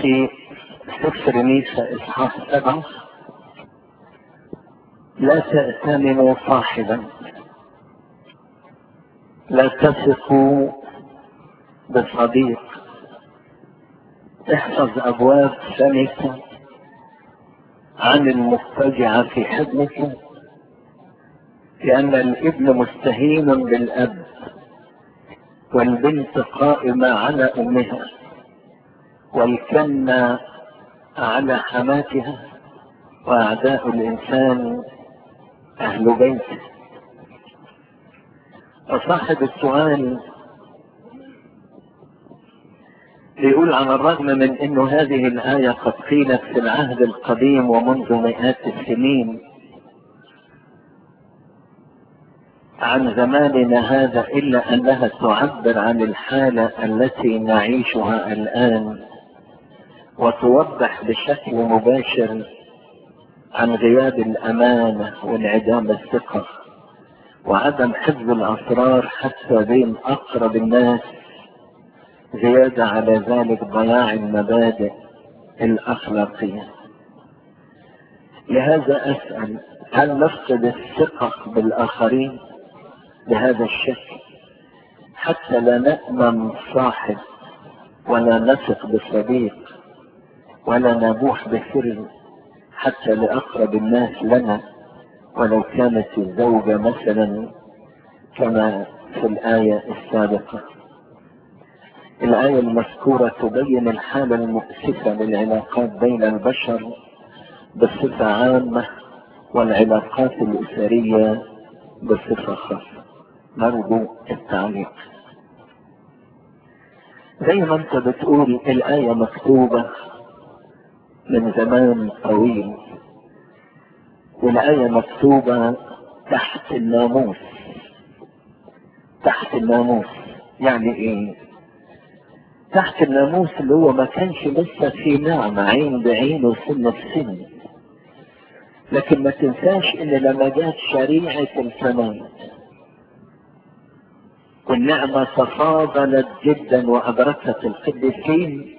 في سفر ميسا إصحاح سبعة لا تأتمنوا صاحبا لا تثقوا بصديق احفظ أبواب فمك عن المضطجع في حضنك لأن الابن مستهين بالأب والبنت قائمة على أمها والكنة على حماتها وأعداء الإنسان أهل بيته وصاحب السؤال يقول عن الرغم من أن هذه الآية قد قيلت في العهد القديم ومنذ مئات السنين عن زماننا هذا إلا أنها تعبر عن الحالة التي نعيشها الآن وتوضح بشكل مباشر عن غياب الأمانة وانعدام الثقة وعدم حفظ الأسرار حتى بين أقرب الناس زيادة على ذلك ضياع المبادئ الأخلاقية لهذا أسأل هل نفقد الثقة بالآخرين بهذا الشكل حتى لا نأمن صاحب ولا نثق بصديق ولا نبوح بسر حتى لأقرب الناس لنا ولو كانت الزوجة مثلا كما في الآية السابقة الآية المذكورة تبين الحالة المؤسفة للعلاقات بين البشر بصفة عامة والعلاقات الأسرية بصفة خاصة نرجو التعليق زي ما انت بتقول الآية مكتوبة من زمان طويل والآية مكتوبة تحت الناموس تحت الناموس يعني ايه تحت الناموس اللي هو ما كانش لسه في نعمة عين بعين وسن بسن لكن ما تنساش ان لما جات شريعة الكمال والنعمة تفاضلت جدا وأدركت القديسين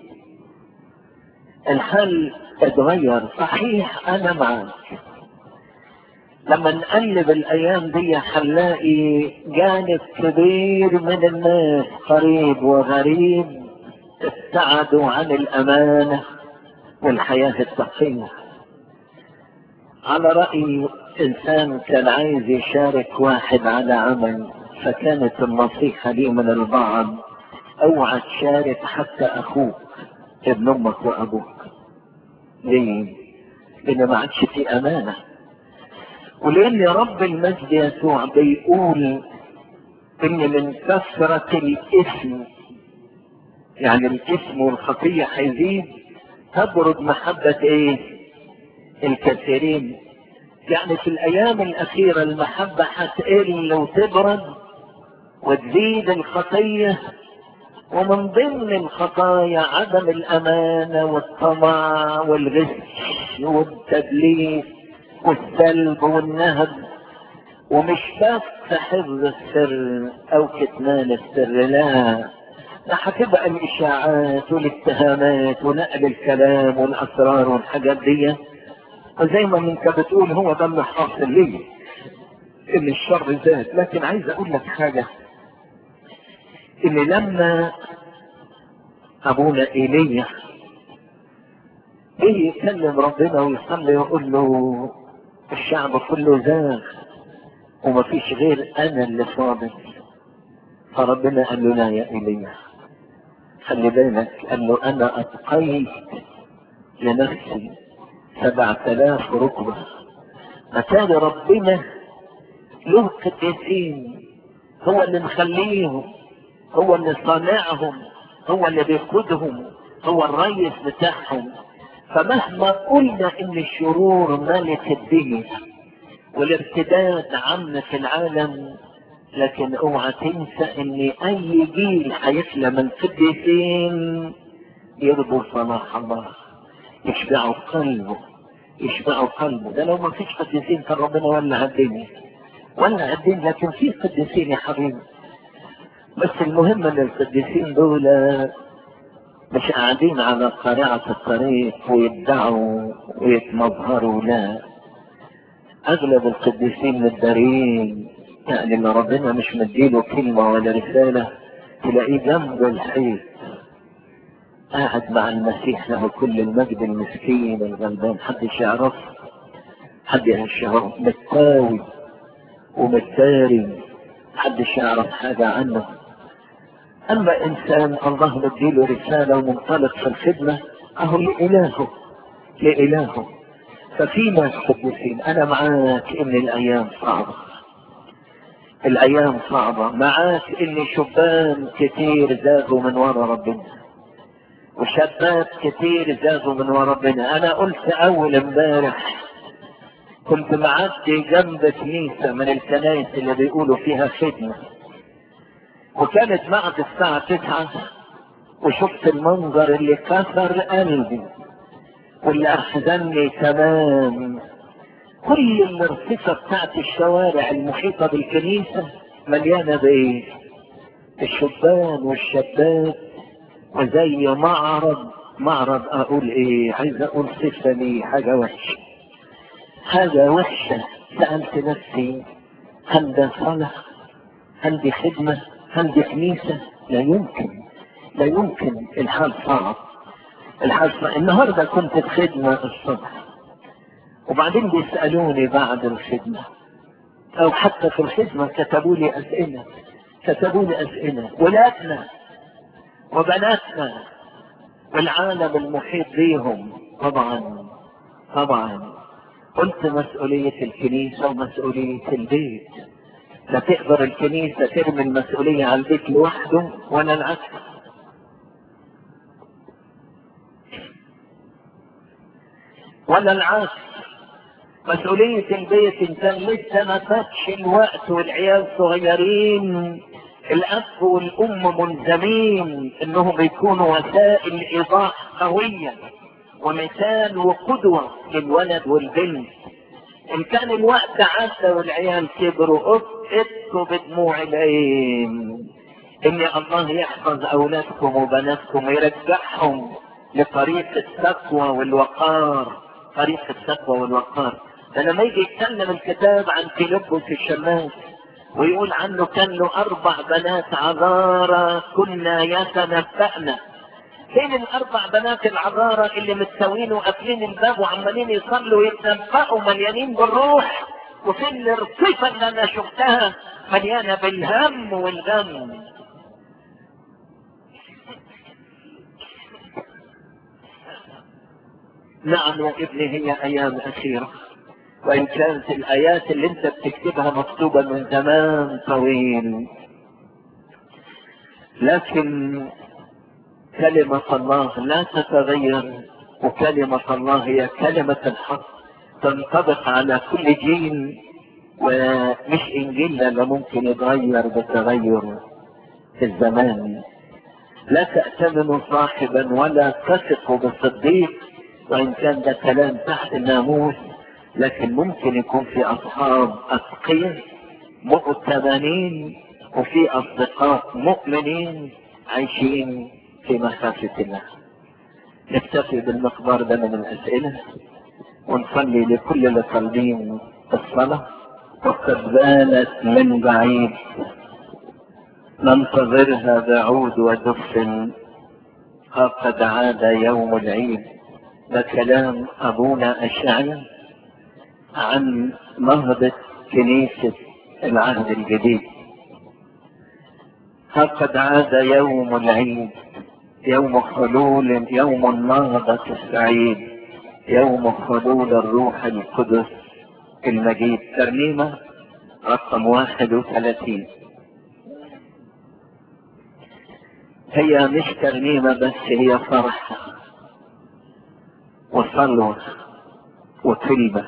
الحال اتغير صحيح أنا معك لما نقلب الأيام دي هنلاقي جانب كبير من الناس قريب وغريب ابتعدوا عن الأمانة والحياة التقية على رأي إنسان كان عايز يشارك واحد على عمل فكانت النصيحة لي من البعض اوعى تشارك حتى اخوك ابن امك وابوك ليه؟ لان ما عادش في امانة ولان رب المجد يسوع بيقول ان من كثرة الاثم يعني الاثم والخطية هيزيد تبرد محبة ايه؟ الكثيرين يعني في الايام الاخيرة المحبة هتقل وتبرد وتزيد الخطية ومن ضمن الخطايا عدم الأمانة والطمع والغش والتدليس والسلب والنهب ومش بس حفظ السر أو كتمان السر لا ده هتبقى الإشاعات والاتهامات ونقل الكلام والأسرار والحاجات دي وزي ما انت بتقول هو ده اللي حاصل ليه ان الشر زاد لكن عايز اقول لك حاجه ان لما ابونا ايليا ايه يكلم ربنا ويصلي ويقول له الشعب كله زاغ ومفيش غير انا اللي صادق فربنا قال له لا يا ايليا خلي بالك قال له انا اتقيت لنفسي سبعة آلاف ركبة مكان ربنا له قديسين هو اللي مخليهم هو اللي صانعهم هو اللي بيقودهم هو الريس بتاعهم فمهما قلنا ان الشرور ملك الدنيا والارتداد عم في العالم لكن اوعى تنسى ان اي جيل هيخلى من قديسين يرضوا صلاح الله يشبعوا قلبه يشبعوا قلبه ده لو ما فيش قديسين كان ربنا ولع الدنيا ولع الدنيا لكن في قديسين يا حبيبي بس المهم ان القديسين دول مش قاعدين على قارعة الطريق ويدعوا ويتمظهروا لا اغلب القديسين متدارين يعني اللي ربنا مش مديله كلمة ولا رسالة تلاقيه جنب الحيط قاعد مع المسيح له كل المجد المسكين الغلبان محدش يعرف حد يعرف متاوي ومتداري محدش يعرف حاجة عنه اما انسان الله مديله رسالة ومنطلق في الخدمة اهو لإلهه لإلهه ففي ناس قديسين انا معاك ان الايام صعبة الايام صعبة معاك ان شبان كتير زادوا من ورا ربنا وشابات كتير زادوا من ورا ربنا انا قلت اول امبارح كنت معدي جنب كنيسة من الكنائس اللي بيقولوا فيها خدمة وكانت بعد الساعة تسعة وشفت المنظر اللي كسر قلبي واللي احزنني تمام كل الارصفة بتاعت الشوارع المحيطة بالكنيسة مليانة بايه الشبان والشابات وزي معرض معرض اقول ايه عايز اقول صفة لي حاجة وحشة حاجة وحشة سألت نفسي هل ده صلاة هل دي خدمة هل دي كنيسة لا يمكن لا يمكن الحال صعب الحال صعب النهاردة كنت في خدمة الصبح وبعدين بيسألوني بعد الخدمة أو حتى في الخدمة كتبوا لي أسئلة كتبوا لي أسئلة ولادنا وبناتنا والعالم المحيط بيهم طبعا طبعا قلت مسؤولية الكنيسة ومسؤولية البيت لا تقدر الكنيسة ترمي المسؤولية على البيت لوحده ولا العكس ولا العكس مسؤولية البيت انت لسه ما فاتش الوقت والعيال صغيرين الاب والام ملزمين انهم يكونوا وسائل ايضاح قوية ومثال وقدوة للولد والبنت ان كان الوقت عدى والعيال كبروا ابكوا بدموع العين ان الله يحفظ اولادكم وبناتكم ويرجعهم لطريق التقوى والوقار طريق التقوى والوقار ده لما يجي يتكلم الكتاب عن فيلبس الشماس ويقول عنه كان له اربع بنات عذارى كنا يتنبأنا فين الاربع بنات العذارى اللي متساوين وقافلين الباب وعمالين يصلوا ويتنبأوا مليانين بالروح وفين الرصيفة اللي انا شفتها مليانة بالهم والغم نعم يا ابني هي ايام اخيرة وان كانت الايات اللي انت بتكتبها مكتوبة من زمان طويل لكن كلمة الله لا تتغير وكلمة الله هي كلمة الحق تنطبق على كل جيل ومش انجيلنا اللي ممكن يتغير بتغير في الزمان لا تأتمنوا صاحبا ولا تثقوا بالصديق وإن كان ده كلام تحت الناموس لكن ممكن يكون في أصحاب أتقياء مؤتمنين وفي أصدقاء مؤمنين عايشين في مخافة الله نكتفي بالمقدار ده من الأسئلة ونصلي لكل اللي طالبين الصلاة وقد بانت من بعيد ننتظرها بعود ودف قد عاد يوم العيد ده كلام أبونا أشعيا عن نهضة كنيسة العهد الجديد قد عاد يوم العيد يوم حلول يوم النهضة السعيد يوم حلول الروح القدس المجيد ترنيمة رقم واحد وثلاثين هي مش ترنيمة بس هي فرح وصلوة وكلمة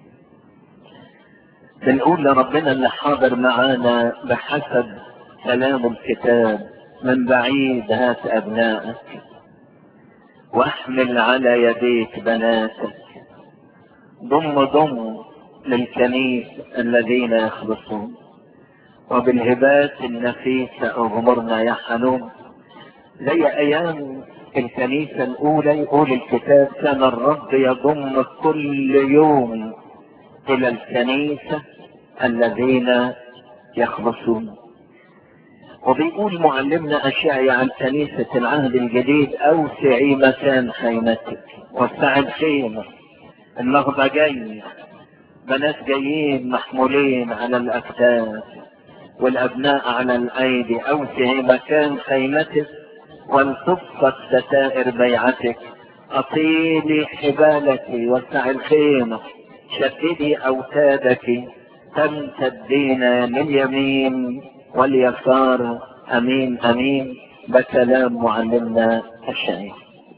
بنقول لربنا اللي حاضر معانا بحسب كلام الكتاب من بعيد هات أبنائك واحمل على يديك بناتك ضم ضم للكنيس الذين يخلصون وبالهبات النفيسة أغمرنا يا حنون زي ايام الكنيسة الاولى يقول الكتاب كان الرب يضم كل يوم الى الكنيسة الذين يخلصون وبيقول معلمنا اشعيا عن كنيسة العهد الجديد اوسعي مكان خيمتك وسع الخيمة النهضة جاي بنات جايين محمولين على الاكتاف والابناء على الايدي اوسعي مكان خيمتك وانصفت ستائر بيعتك اطيلي حبالك وسع الخيمة شددي اوتادك تمتدين لليمين واليسار امين امين بكلام معلمنا الشهيد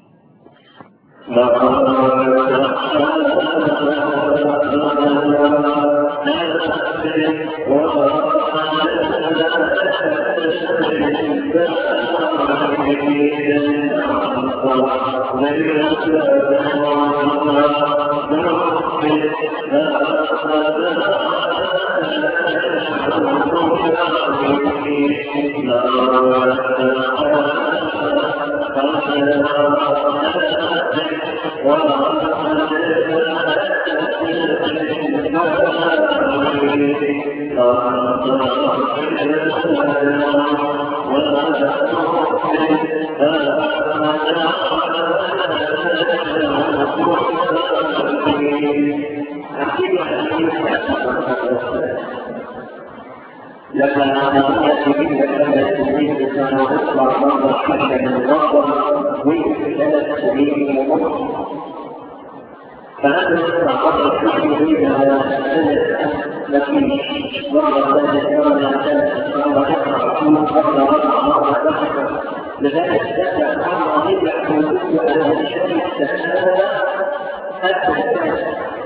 لما يأتي بك ثلاث سنين كان يطلع مرة حتى من الغرب ويجي ثلاث سنين ونص فهذا يطلع مرة حتى بينها لكن مرة ثالثة مرة ثالثة مرة أخرى مرة رابعة مرة خامسة لذلك تبدأ مرة يبدأ وجود على الشيء السهل حتى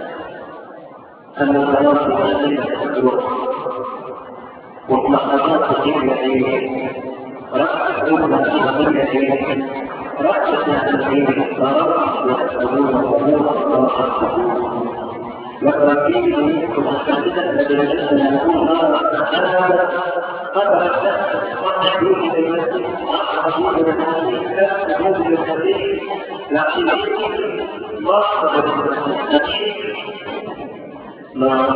أن الغرب الذين يتكلمون ومحفظات كثيرة رأس أمة كثيرة رأس كثيرة فرأس يحفظون أمور الله والرقيب متحدثا لدرجة أنها قدر الشخص والحديث بالمسجد والحديث بالمسجد والحديث بالمسجد لكن الله ما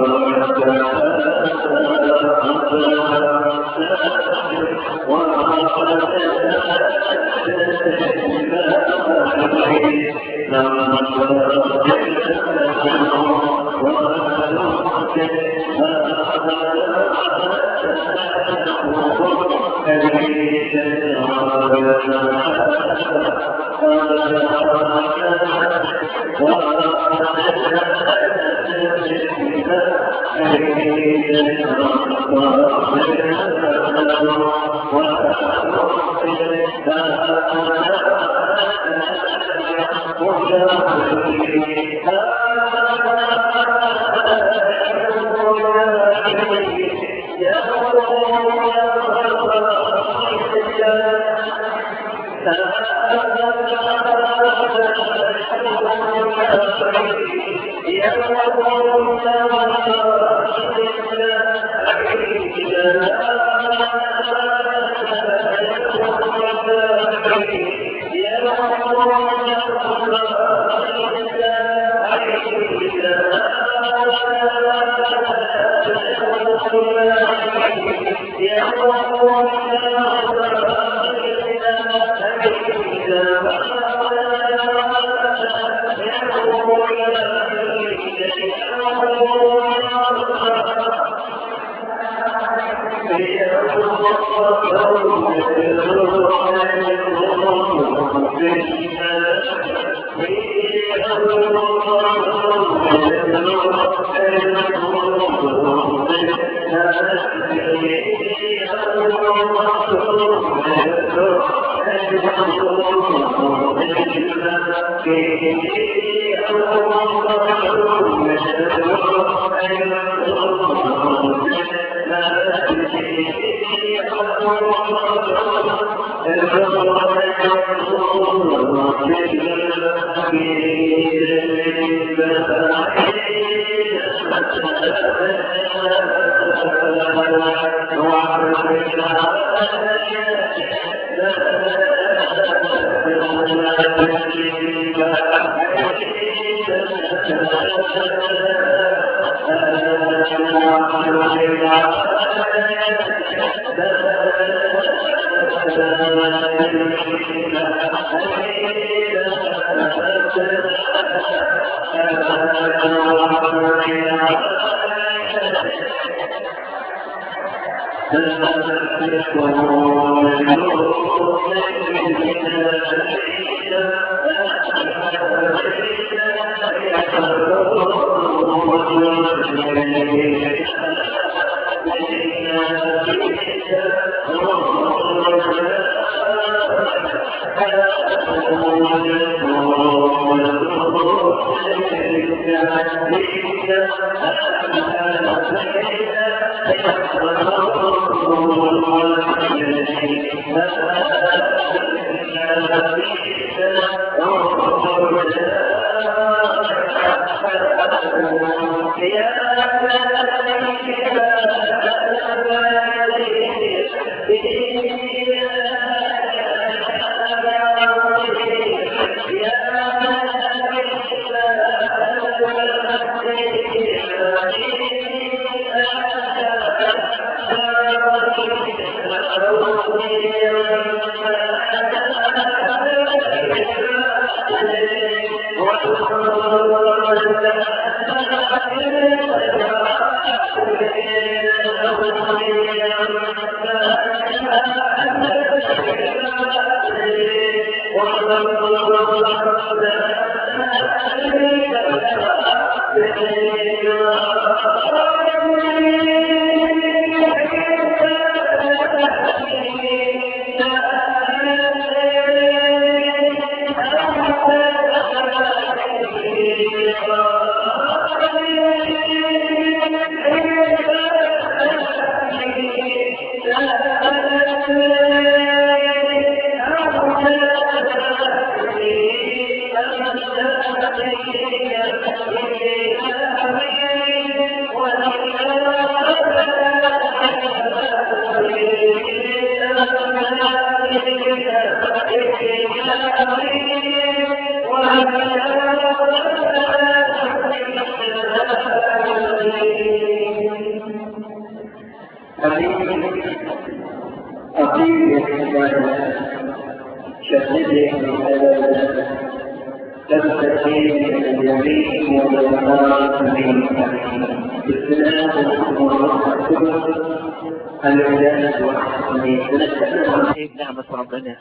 نعمة ربنا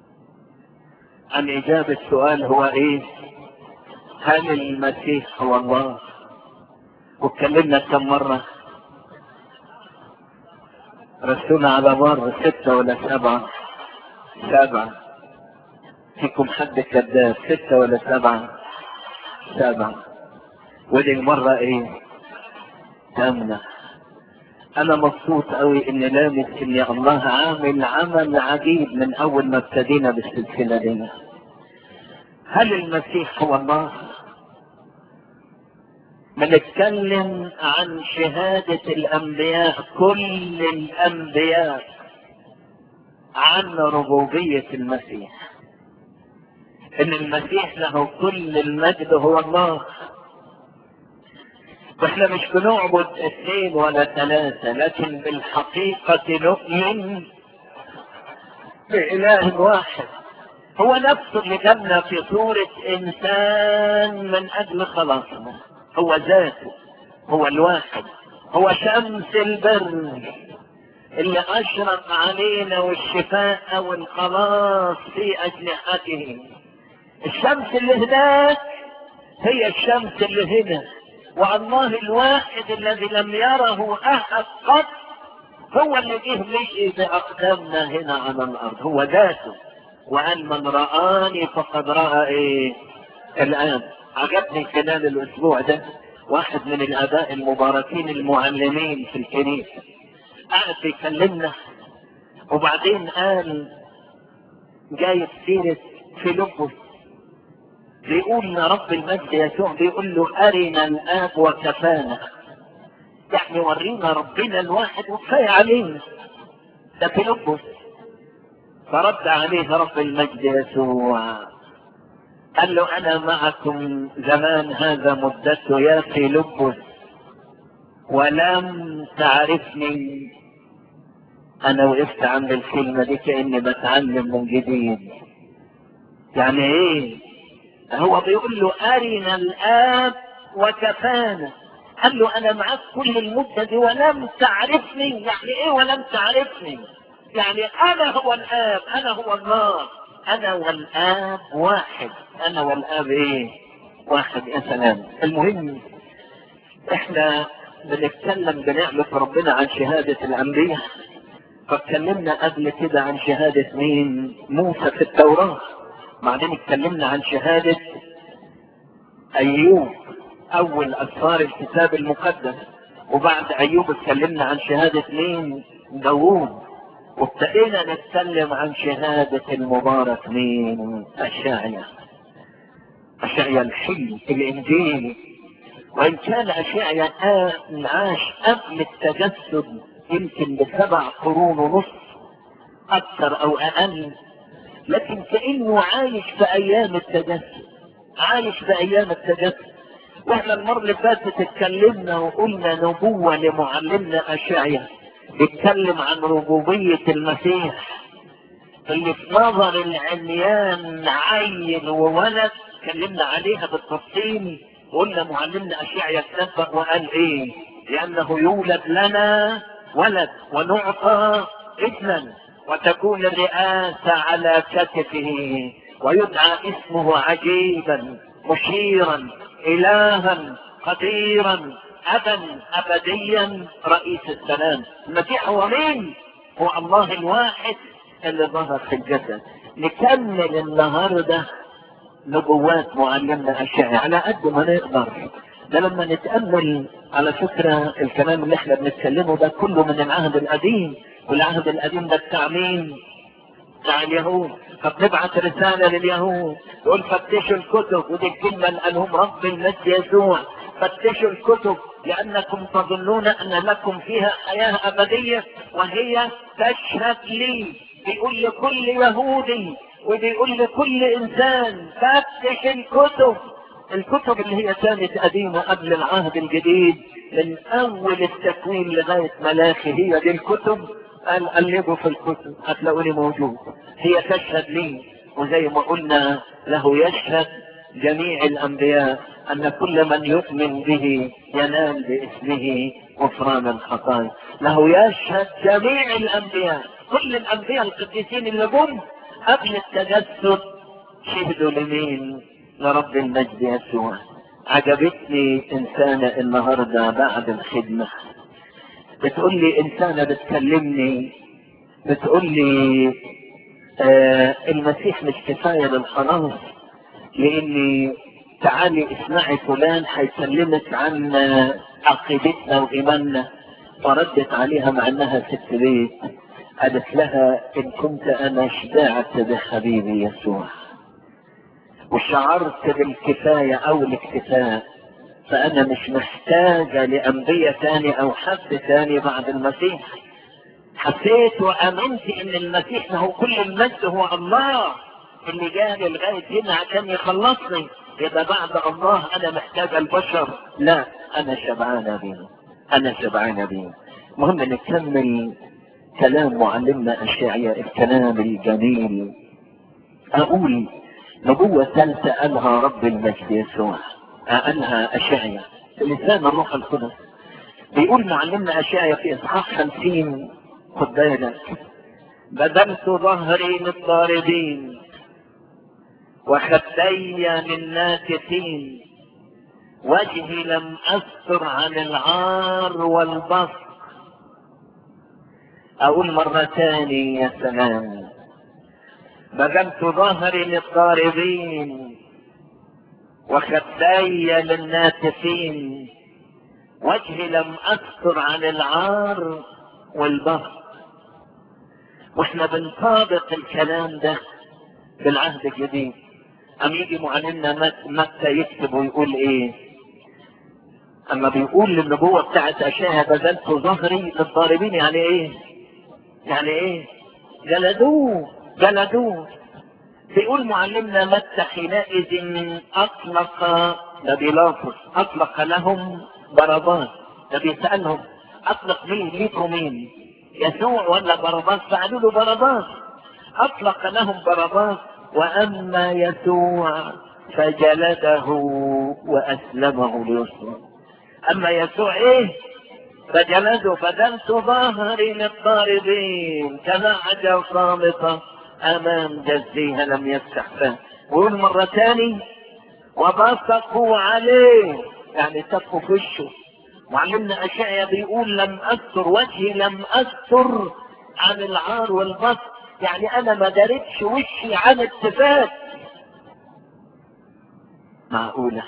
عن إجابة السؤال هو إيه؟ هل المسيح هو الله؟ واتكلمنا كم مرة؟ رسولنا على مر ستة ولا سبعة؟ سبعة فيكم حد كذاب ستة ولا سبعة؟ سبعة ودي المرة إيه؟ ثامنة انا مبسوط قوي ان لامس ان الله عامل عمل عجيب من اول ما ابتدينا بالسلسله دي هل المسيح هو الله بنتكلم عن شهادة الأنبياء كل الأنبياء عن ربوبية المسيح إن المسيح له كل المجد هو الله واحنا مش بنعبد اثنين ولا ثلاثة لكن بالحقيقة نؤمن بإله واحد هو نفسه اللي جابنا في صورة إنسان من أجل خلاصنا هو ذاته هو الواحد هو شمس البر اللي أشرق علينا والشفاء والخلاص في أجنحته الشمس اللي هناك هي الشمس اللي هنا والله الواحد الذي لم يره احد قط هو اللي جه مشي باقدامنا هنا على الارض هو ذاته وقال من رآني فقد رأى ايه الان عجبني خلال الاسبوع ده واحد من الاباء المباركين المعلمين في الكنيسة قعد يكلمنا وبعدين قال جايب سيرة فيلبس بيقول ان رب المجد يسوع بيقول له ارنا الاب وكفانا يعني ورينا ربنا الواحد وكفايه علينا ده فيلبس فرد عليه رب المجد يسوع قال له انا معكم زمان هذا مدته يا فيلبس ولم تعرفني انا وقفت عند الكلمة دي كأني بتعلم من جديد يعني ايه هو بيقول له ارنا الاب وكفانا قال له انا معاك كل المدة دي ولم تعرفني يعني ايه ولم تعرفني يعني انا هو الاب انا هو الله انا والاب واحد انا والاب ايه واحد يا سلام المهم احنا بنتكلم بنعمة ربنا عن شهادة الانبياء فاتكلمنا قبل كده عن شهادة مين موسى في التوراة بعدين اتكلمنا عن شهادة ايوب اول اسرار الكتاب المقدس وبعد ايوب اتكلمنا عن شهادة مين داوود وابتدينا نتكلم عن شهادة المبارك مين اشعيا اشعيا الحلم الانجيل وان كان اشعيا عاش قبل التجسد يمكن بسبع قرون ونص اكثر او اقل لكن كانه عايش في ايام التجسد عايش في ايام التجسد واحنا المرة اللي فاتت اتكلمنا وقلنا نبوة لمعلمنا اشعيا بيتكلم عن ربوبية المسيح اللي في نظر العميان عيل وولد اتكلمنا عليها بالتفصيل وقلنا معلمنا اشعيا تنبأ وقال ايه لانه يولد لنا ولد ونعطى ابنا وتكون الرئاسة على كتفه ويدعى اسمه عجيبا مشيرا إلها قديرا أبا أبديا رئيس السلام المسيح هو مين؟ هو الله الواحد اللي ظهر في الجسد نكمل النهارده نبوات معلمنا أشياء على قد ما نقدر ده لما نتأمل على فكرة الكلام اللي احنا بنتكلمه ده كله من العهد القديم والعهد القديم ده بتاع مين؟ بتاع اليهود فبنبعت رسالة لليهود تقول فتشوا الكتب ودي الكلمة اللي قالهم رب المجد يسوع فتشوا الكتب لأنكم تظنون أن لكم فيها حياة أبدية وهي تشهد لي بيقول لكل يهودي وبيقول لكل إنسان فتش الكتب الكتب اللي هي كانت قديمة قبل العهد الجديد من أول التكوين لغاية ملاخي هي دي الكتب قال قلبوا في الكتب هتلاقوني موجود هي تشهد لي وزي ما قلنا له يشهد جميع الأنبياء أن كل من يؤمن به ينال باسمه غفران الخطايا له يشهد جميع الأنبياء كل الأنبياء القديسين اللي جم قبل التجسد شهدوا لمين لرب المجد يسوع عجبتني إنسانة النهاردة بعد الخدمة بتقول لي إنسانة بتكلمني بتقول لي آه المسيح مش كفاية للخلاص لاني تعالي اسمعي فلان هيكلمك عن عقيدتنا وايماننا فردت عليها مع انها ست بيت قالت لها ان كنت انا شبعت بحبيبي يسوع وشعرت بالكفاية او الاكتفاء فانا مش محتاجة لانبياء تاني او حد تاني بعد المسيح حسيت وامنت ان المسيح هو كل المجد هو الله اللي جاني لغاية هنا عشان يخلصني يبقى بعد الله انا محتاج البشر لا انا شبعانة بيه انا شبعانة بيه المهم نكمل كلام معلمنا الشاعية الكلام الجميل اقول نبوة ثالثة قالها رب المجد يسوع قالها أشعيا لسان الروح القدس بيقول معلمنا أشعيا في إصحاح خمسين خد بالك بذلت ظهري للضاربين وخدي من ناكثين وجهي لم أستر عن العار والبصر أقول مرة تاني يا سلام بذلت ظهري للضاربين وخدي للناتفين وجهي لم أستر عن العار والبصر واحنا بنطابق الكلام ده بالعهد الجديد أم يجي معلمنا متى يكتب ويقول ايه اما بيقول النبوة بتاعت اشياء بذلت ظهري للضاربين يعني ايه يعني ايه جلدوه جلدوه بيقول معلمنا متى حينئذ اطلق ده بيلاطس اطلق لهم باراباس ده بيسالهم اطلق مين ليكوا مين يسوع ولا باراباس فقالوا له باراباس اطلق لهم باراباس واما يسوع فجلده واسلمه ليسلم اما يسوع ايه فجلده فدمت ظاهري للضاربين كنعجة صامتة امام جزيها لم يفتح فاه ويقول مرة تاني وبصقوا عليه يعني تفوا في وشه معلمنا اشعيا بيقول لم استر وجهي لم استر عن العار والبص يعني انا ما دارتش وشي عن اتفاق معقولة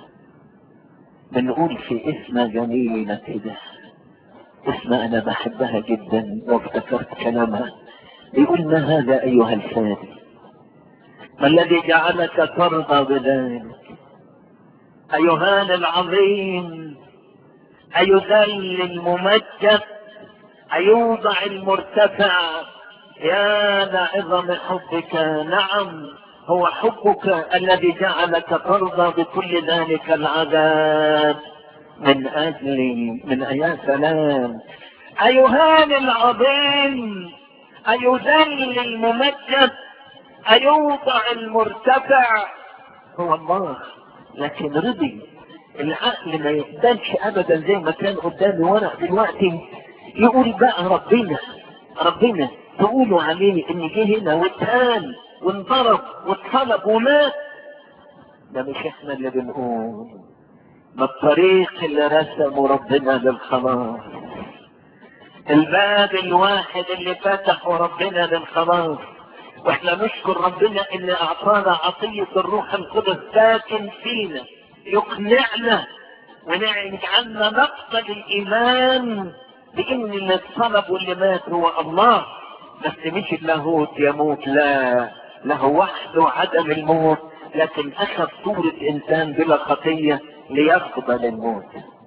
بنقول في اسم جميلة كده اسم انا بحبها جدا وافتكرت كلامها بيقول ما هذا ايها الفادي ما الذي جعلك ترضى بذلك ايهان العظيم ايذل الممجد ايوضع المرتفع يا لعظم حبك نعم هو حبك الذي جعلك ترضى بكل ذلك العذاب من اجلي من ايا سلام ايهان العظيم ايذل الممجد ايوضع المرتفع هو الله لكن رضي العقل ما يقبلش ابدا زي ما كان قدامي ورق دلوقتي يقول بقى ربنا ربنا تقولوا عليه ان جه هنا واتهان وانضرب واتطلب ومات ده مش احنا اللي بنقول ده الطريق اللي رسمه ربنا للخلاص الباب الواحد اللي فتحه ربنا للخلاص واحنا نشكر ربنا ان اعطانا عطية الروح القدس ساكن فينا يقنعنا ويجعلنا نقبل الايمان بان اللي اتصلب واللي مات هو الله بس مش اللاهوت يموت لا له وحده عدم الموت لكن اخذ صورة انسان بلا خطية ليقبل الموت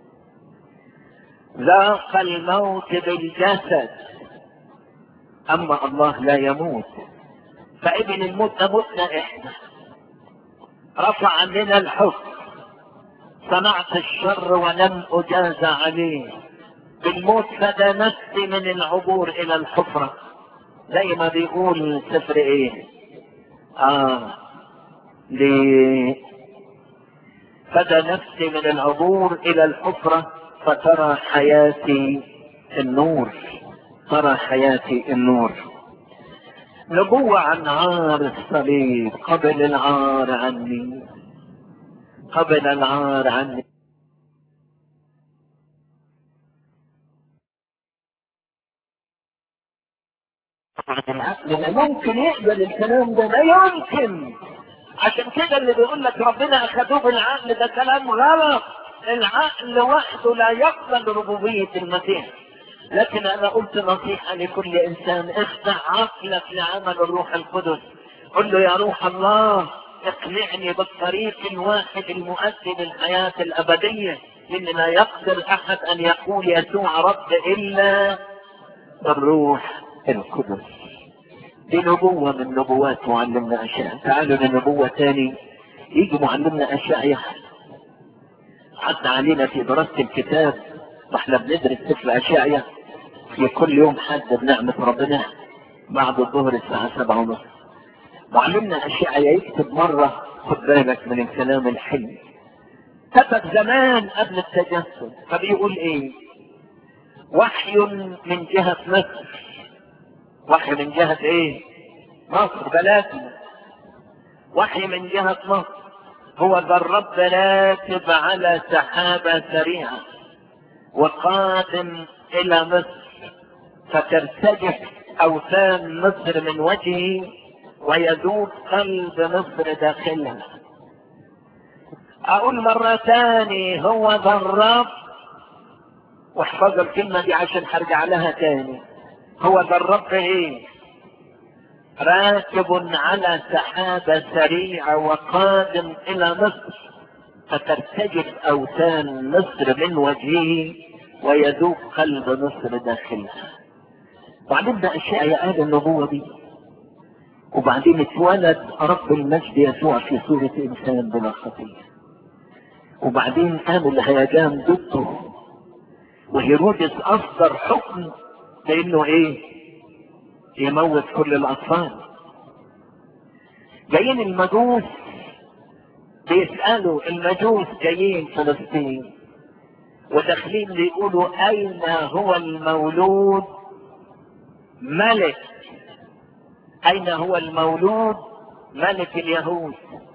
ذاق الموت بالجسد اما الله لا يموت فابن الموت ده موتنا احنا رفع عننا الحكم صنعت الشر ولم اجاز عليه بالموت فدى نفسي من العبور الى الحفرة زي ما بيقول سفر ايه اه لي فدى نفسي من العبور الى الحفرة فترى حياتي النور ترى حياتي النور نبوة عن عار الصليب قبل العار عني قبل العار عني العقل لا يمكن يقبل الكلام ده لا يمكن عشان كده اللي بيقول لك ربنا اخذوه بالعقل ده كلام غلط العقل وحده لا يقبل ربوبية المسيح لكن انا قلت نصيحة لكل انسان افتح عقلك لعمل الروح القدس قل له يا روح الله اقنعني بالطريق الواحد المؤدي للحياة الابدية لان لا يقدر احد ان يقول يسوع رب الا الروح القدس دي نبوة من نبوات معلمنا اشياء تعالوا لنبوة تاني يجي معلمنا اشياء حتى علينا في دراسة الكتاب واحنا بندرس سفر اشعيا في كل يوم حد بنعمة ربنا بعد الظهر الساعة سبعة ونص معلمنا اشعيا يكتب مرة خد بالك من الكلام الحلو كتب زمان قبل التجسد فبيقول ايه وحي من جهة مصر وحي من جهة ايه مصر بلادنا وحي من جهة مصر هو ذا الرب راكب على سحابة سريعة وقادم الى مصر فترتجف اوثان مصر من وجهه ويذوب قلب مصر داخلها اقول مرة تاني هو ذا الرب واحفظ الكلمة دي عشان هرجع لها تاني هو ذا الرب ايه راكب على سحابة سريعة وقادم الى مصر فترتجف اوثان مصر من وجهه ويذوب قلب مصر داخلها وبعدين ده اشياء قال النبوة دي وبعدين اتولد رب المجد يسوع في صورة انسان بلا خطية وبعدين قام الهيجان ضده وهيرودس اصدر حكم لانه ايه يموت كل الاطفال جايين المجوس بيسألوا المجوس جايين فلسطين وداخلين بيقولوا اين هو المولود ملك اين هو المولود ملك اليهود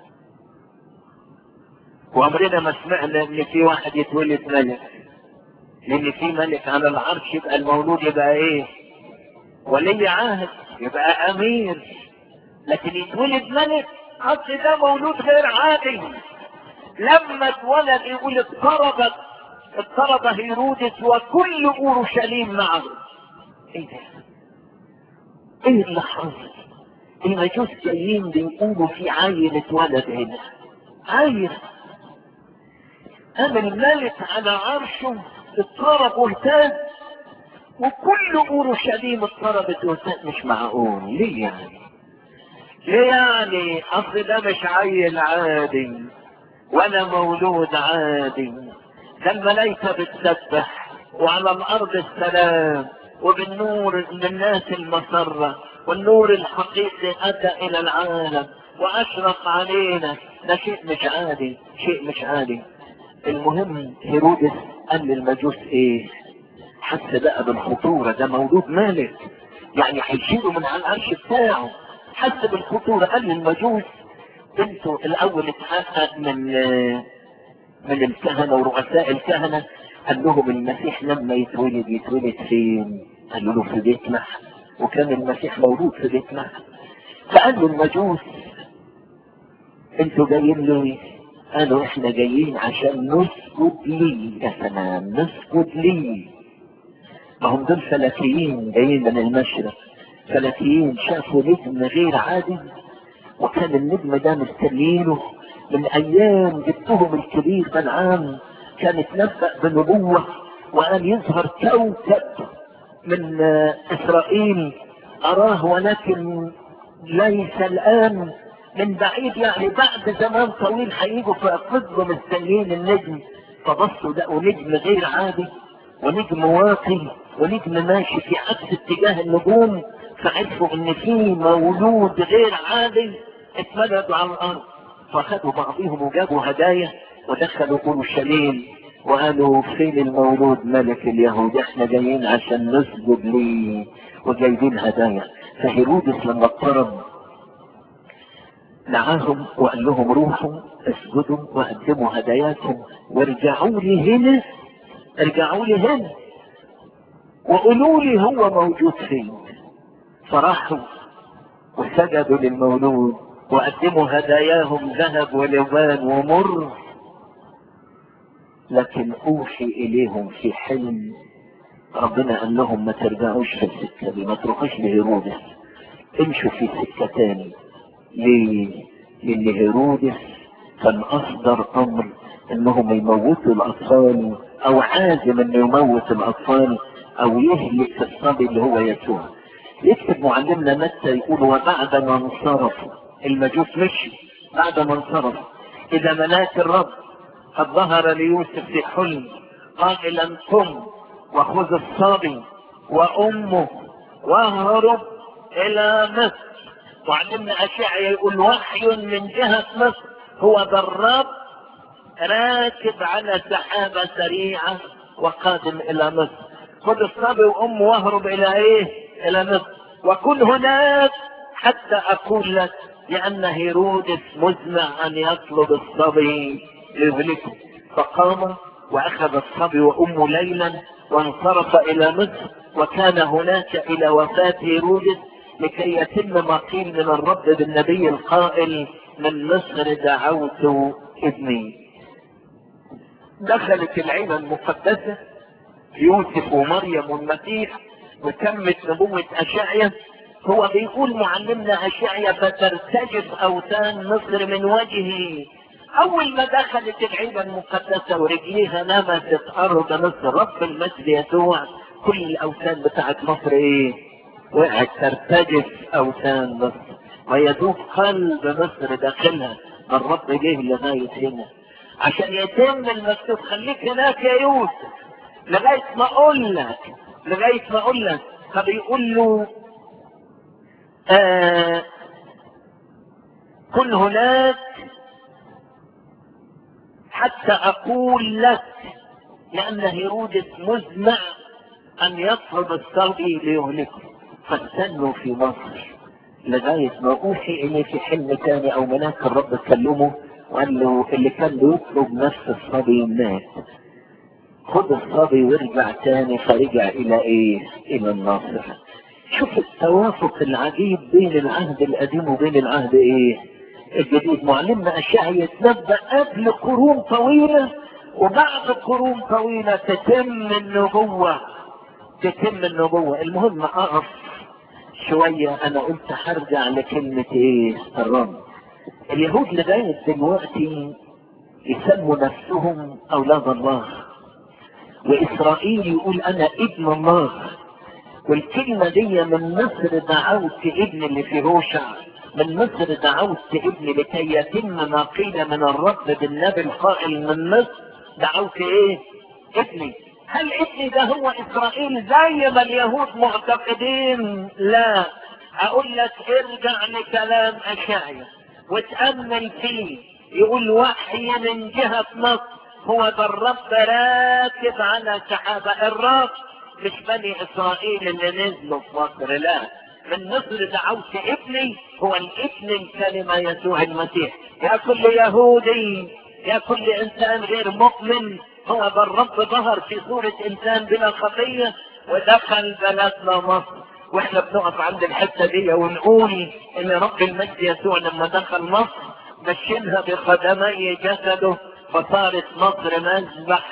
وعمرنا ما سمعنا ان في واحد يتولد ملك لان في ملك على العرش يبقى المولود يبقى ايه ولي عهد يبقى امير لكن يتولد ملك اصل ده مولود غير عادي لما اتولد يقول اضطربت اضطرب هيرودس وكل اورشليم معه ايه ده ايه اللي حصل المجوس جايين بيقولوا في عيل اتولد هنا عيل اما الملك على عرشه اضطرب واهتز وكل اورشليم اضطربت واهتز مش معقول ليه يعني ليه يعني اصل ده مش عيل عادي ولا مولود عادي ده الملائكة بتسبح وعلى الارض السلام وبالنور للناس المسرة والنور الحقيقي اتى الى العالم واشرق علينا ده شيء مش عادي شيء مش عادي المهم هيرودس قال للمجوس ايه حس بقى بالخطورة ده مولود مالك يعني هيشيله من على العرش بتاعه حس بالخطورة قال للمجوس انتوا الاول اتحقق من من الكهنة ورؤساء الكهنة قال لهم المسيح لما يتولد يتولد فين قالوا له في بيت لحم وكان المسيح مولود في بيت لحم فقال له المجوس انتوا جايين ليه قالوا احنا جايين عشان نسجد لي يا سلام نسجد لي ما هم دول فلكيين جايين من المشرق فلكيين شافوا نجم غير عادي وكان النجم ده مستنيينه من ايام جبتهم الكبير بلعام كان اتنبأ بنبوة وقال يظهر كوكب من اسرائيل اراه ولكن ليس الان من بعيد يعني بعد زمان طويل هيجوا في قطب مستنيين النجم فبصوا لقوا نجم غير عادي ونجم واقي ونجم ماشي في عكس اتجاه النجوم فعرفوا ان في مولود غير عادي اتولدوا على الارض فاخدوا بعضهم وجابوا هدايا ودخلوا اورشليم وقالوا فين المولود ملك اليهود احنا جايين عشان نسجد ليه وجايبين هدايا فهيرودس لما اضطرب دعاهم وقال لهم روحوا اسجدوا وقدموا هداياكم وارجعوا لي هنا ارجعوا لي هنا وقولوا لي هو موجود فين فراحوا وسجدوا للمولود وقدموا هداياهم ذهب ولبان ومر لكن اوحي اليهم في حلم ربنا قال لهم ما ترجعوش في السكه دي ما تروحوش لهيرودس امشوا في سكه تاني ليه؟ لان هيرودس كان اصدر امر انهم يموتوا الاطفال او عازم انه يموت الاطفال او يهلك الصبي اللي هو يسوع يكتب معلمنا متى يقول وبعد ما انصرفوا المجوس مشي بعد ما انصرفوا اذا ملاك الرب قد ظهر ليوسف في حلم قائلا قم وخذ الصبي وامه واهرب الى مصر وعلمنا اشعيا يقول وحي من جهة مصر هو بالرب راكب على سحابة سريعة وقادم الى مصر خذ الصبي وامه واهرب الى ايه الى مصر وكن هناك حتى اقول لك لان هيرودس مزمع ان يطلب الصبي ليهلكه فقام واخذ الصبي وامه ليلا وانصرف الى مصر وكان هناك الى وفاة هيرودس لكي يتم ما قيل من الرب بالنبي القائل من مصر دعوت ابني دخلت العين المقدسة يوسف ومريم والمسيح وتمت نبوة أشعيا هو بيقول معلمنا أشعيا فترتجف أوثان مصر من وجهه أول ما دخلت العيلة المقدسة ورجليها لمست أرض مصر رب المجد يسوع كل الأوثان بتاعت مصر إيه؟ وقعت ترتجف أوثان مصر ويذوب قلب مصر داخلها ما الرب جه لغاية هنا عشان يتم المكتوب خليك هناك يا يوسف لغاية ما اقول لك لغاية ما اقول لك فبيقول له آه كن هناك حتى اقول لك لان هيرودس مزمع ان يطلب الصبي ليهلكه فاستنوا في مصر لغاية ما اوحي ان في حلم تاني او ملاك الرب كلمه وقال له اللي كان بيطلب نفس الصبي مات خد الصبي وارجع تاني فرجع الى ايه الى الناصر شوف التوافق العجيب بين العهد القديم وبين العهد ايه الجديد معلمنا اشياء يتنبأ قبل قرون طويلة وبعد قرون طويلة تتم النبوة تتم النبوة المهم اقف شوية انا قلت هرجع لكلمة ايه الرب اليهود لغاية دلوقتي يسموا نفسهم اولاد الله واسرائيل يقول انا ابن الله والكلمة دي من مصر دعوت ابن اللي في هوشع من مصر دعوت ابن لكي يتم ما قيل من الرب بالنبي القائل من مصر دعوت ايه ابني هل ابني ده هو اسرائيل زي ما اليهود معتقدين لا اقول لك ارجع لكلام اشعيا وتأمل فيه يقول وحي من جهة مصر هو ده الرب راكب على سحابة الرب مش بني اسرائيل اللي نزلوا في مصر لا من مصر دعوت ابني هو الابن الكلمة يسوع المسيح يا كل يهودي يا كل انسان غير مؤمن هو ده الرب ظهر في صورة انسان بلا خطية ودخل بلدنا مصر واحنا بنقف عند الحتة دي ونقول ان رب المجد يسوع لما دخل مصر مشينها بقدمي جسده فصارت مصر مذبح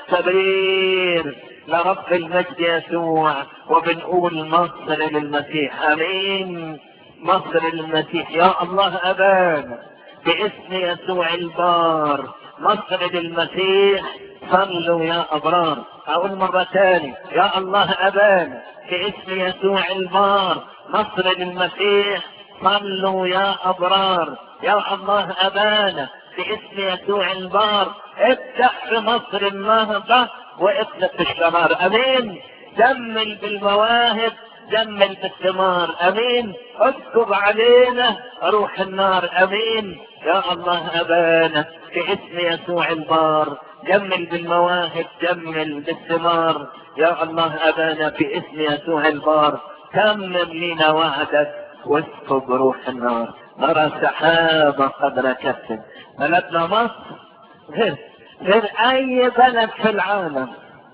كبير لرب المجد يسوع وبنقول مصر للمسيح امين مصر للمسيح يا الله ابانا باسم يسوع البار مصر للمسيح صلوا يا ابرار اقول مرة تاني يا الله ابانا باسم يسوع البار مصر للمسيح صلوا يا ابرار يا الله ابانا باسم يسوع البار افتح في مصر النهضة واطلق الشرار امين جمل بالمواهب جمل بالثمار امين اسكب علينا روح النار امين يا الله ابانا باسم يسوع البار جمل بالمواهب جمل بالثمار يا الله ابانا باسم يسوع البار تمم لنا وعدك واسكب روح النار نرى سحابة قد ركبت بلدنا مصر غير غير اي بلد في العالم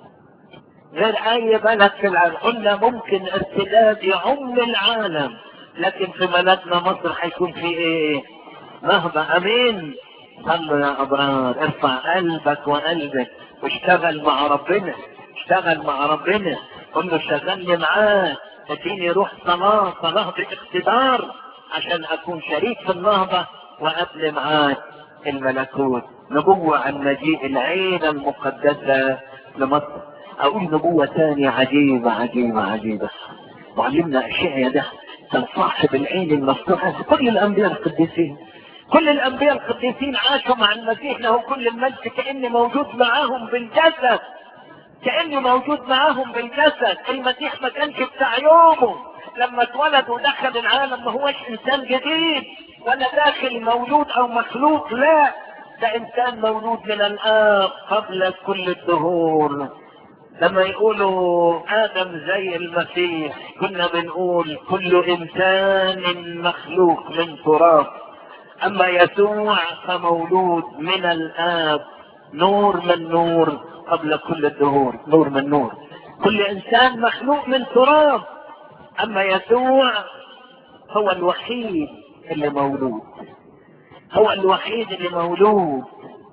غير اي بلد في العالم قلنا ممكن ارتداد يعم العالم لكن في بلدنا مصر حيكون في ايه نهضة امين صلوا يا ابرار ارفع قلبك وقلبك واشتغل مع ربنا اشتغل مع ربنا قل له اشتغلني معاه اديني روح صلاة صلاة باقتدار عشان اكون شريك في النهضة وابني معاك الملكوت نبوة عن مجيء العين المقدسة لمصر اقول نبوة ثانية عجيبة عجيبة عجيبة معلمنا اشعيا ده كان صاحب العين المفتوحة كل الانبياء القديسين كل الانبياء القديسين عاشوا مع المسيح له كل المجد كاني موجود معاهم بالجسد كاني موجود معاهم بالجسد المسيح ما كانش بتاع يومه لما اتولد ودخل العالم ما هوش انسان جديد ولا داخل مولود او مخلوق لا ده انسان مولود من الاب قبل كل الدهور لما يقولوا ادم زي المسيح كنا بنقول كل انسان مخلوق من تراب اما يسوع فمولود من الاب نور من نور قبل كل الدهور نور من نور كل انسان مخلوق من تراب اما يسوع هو الوحيد اللي مولود هو الوحيد اللي مولود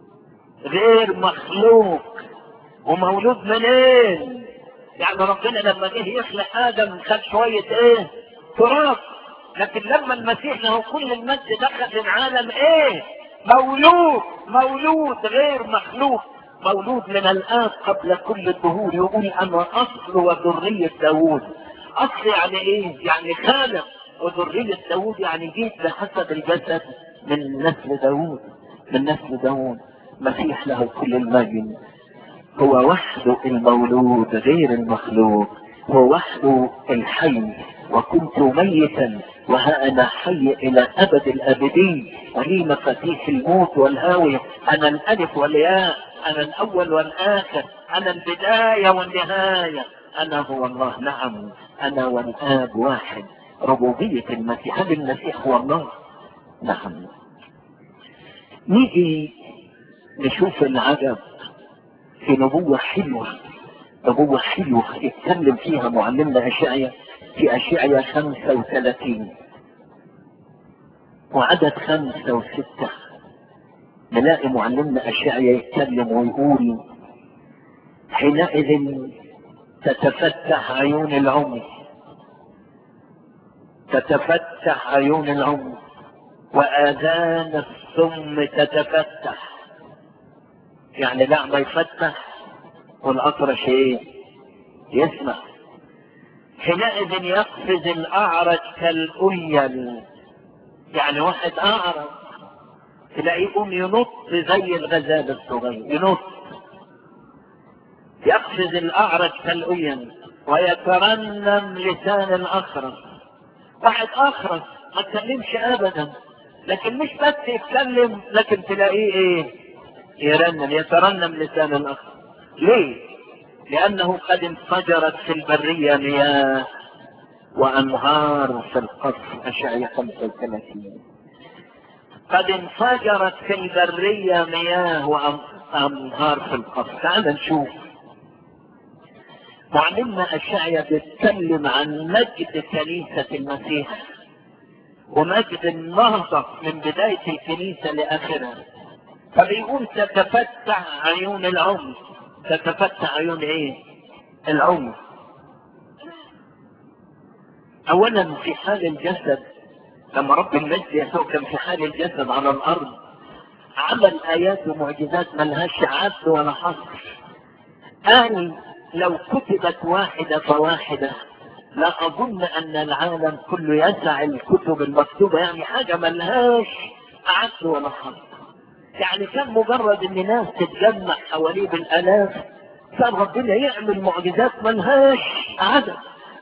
غير مخلوق ومولود منين يعني ربنا لما جه يخلق ادم خد شويه ايه تراب لكن لما المسيح له كل المجد دخل العالم ايه مولود مولود غير مخلوق مولود من الاب قبل كل الدهور يقول انا اصل وذريه داوود اصل يعني ايه يعني خالق وذرية داوود يعني جيت بحسب الجسد من نسل داوود من نسل داوود مسيح له كل المجد هو وحده المولود غير المخلوق هو وحده الحي وكنت ميتا وها انا حي الى ابد الابدين ولي مفاتيح الموت والهاوية انا الالف والياء انا الاول والاخر انا البداية والنهاية انا هو الله نعم انا والاب واحد ربوبية المسيح هل المسيح هو الله نعم نيجي نشوف العجب في نبوة حلوة نبوة حلوة يتكلم فيها معلمنا أشعيا في أشعيا خمسة وثلاثين وعدد خمسة وستة نلاقي معلمنا أشعيا يتكلم ويقول حينئذ تتفتح عيون العمي تتفتح عيون العمي وآذان الصم تتفتح يعني الأعمى يفتح والأطرش إيه؟ يسمع حينئذ يقفز الأعرج كالأيل يعني واحد أعرج تلاقيه يقوم ينط زي الغزال الصغير ينط يقفز الأعرج كالأيل ويترنم لسان الأخرس واحد أخرس ما تكلمش أبدا لكن مش بس يتكلم لكن تلاقيه إيه يرنم يترنم لسان الأخرس ليه؟ لأنه قد انفجرت في البرية مياه وأنهار في القصر أشعية 35 قد انفجرت في البرية مياه وأنهار في القصر تعال نشوف معلمنا أشعية بيتكلم عن مجد كنيسة المسيح ومجد النهضة من بداية الكنيسة لآخرها فبيقول تتفتح عيون العمر تتفتح عيون ايه العمر اولا في حال الجسد لما رب المجد يسوع كان في حال الجسد على الارض عمل ايات ومعجزات ملهاش عد ولا حصر قال لو كتبت واحدة فواحدة لا اظن ان العالم كله يسع الكتب المكتوبة يعني حاجة ملهاش عد ولا حصر يعني كان مجرد ان ناس تتجمع حواليه بالالاف كان ربنا يعمل معجزات ملهاش عدد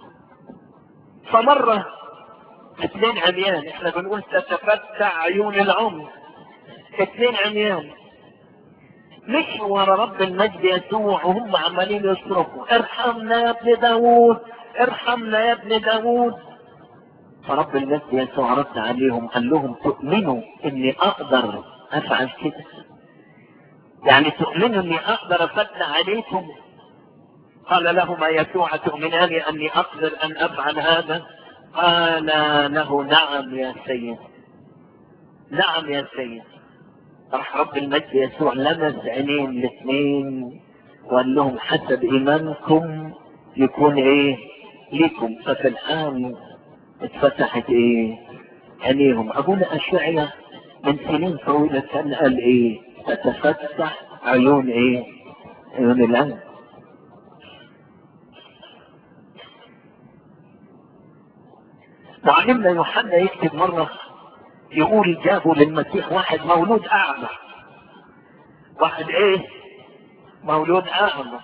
فمرة اثنين عميان احنا بنقول تتفتح عيون العمر اثنين عميان مشوا ورا رب المجد يسوع وهم عمالين يصرخوا ارحمنا يا ابن داوود ارحمنا يا ابن داوود فرب المجد يسوع رد عليهم قال لهم تؤمنوا اني اقدر افعل كده يعني تؤمنوا اني اقدر افتح عليكم قال لهما يسوع تؤمنان اني اقدر ان افعل هذا قال له نعم يا سيد نعم يا سيد راح رب المجد يسوع لمس عينين الاثنين وقال لهم حسب ايمانكم يكون ايه لكم ففي الان اتفتحت ايه عينيهم ابونا اشعيا من سنين طويلة كان قال ايه تتفتح عيون ايه عيون العين معلمنا يوحنا يكتب مرة يقول جابوا للمسيح واحد مولود اعمى واحد ايه مولود اعمى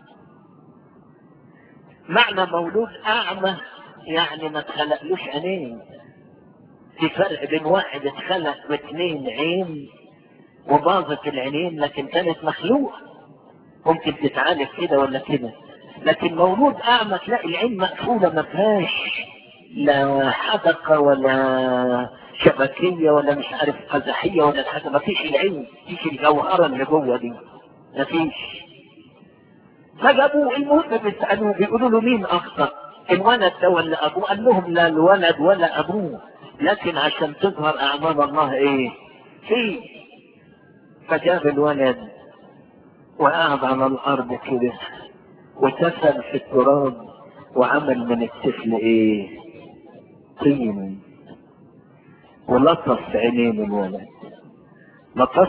معنى مولود اعمى يعني ما تخلقلوش عينين في فرق بين واحد اتخلق باثنين عين وباظت العينين لكن كانت مخلوقة ممكن تتعالج كده ولا كده لكن مولود اعمى تلاقي العين مقفولة ما فيهاش لا حدقة ولا شبكية ولا مش عارف قزحية ولا حاجة ما فيش العين فيش الجوهرة اللي جوه دي ما فيش فجابوه المهم بيسألوه بيقولوا له مين أخطأ الولد ده ولا أبوه قال لهم لا الولد ولا أبوه لكن عشان تظهر أعمال الله إيه فيه فجاب الولد وقعد على الأرض كده وتفل في التراب وعمل من الطفل إيه طين ولطف عينين الولد لطف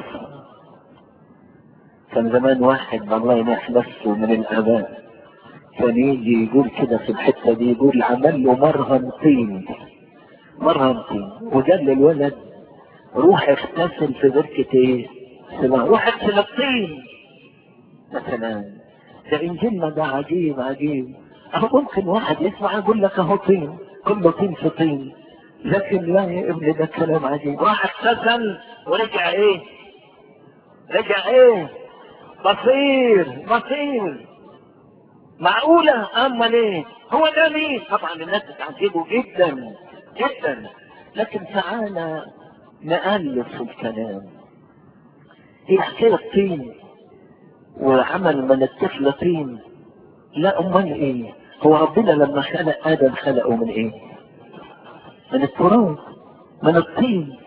كان زمان واحد الله ينح نفسه من الآباء كان يجي يقول كده في الحتة دي يقول عمل له مرهم طين مرهمتين وقال للولد روح اغتسل في بركة ايه؟ سلام روح اغسل الطين مثلا ده انجيلنا ده عجيب عجيب اهو ممكن واحد يسمع يقول لك اهو طين كله طين في طين لكن لا يا ابني ده كلام عجيب راح اغتسل ورجع ايه؟ رجع ايه؟ بصير بصير معقولة أما ليه هو ده مين طبعا الناس بتعجبه جدا جدا لكن تعالى نألف في الكلام هي حكاية طين وعمل من الطفل طين لا أمال إيه هو ربنا لما خلق آدم خلقه من إيه من التراب من الطين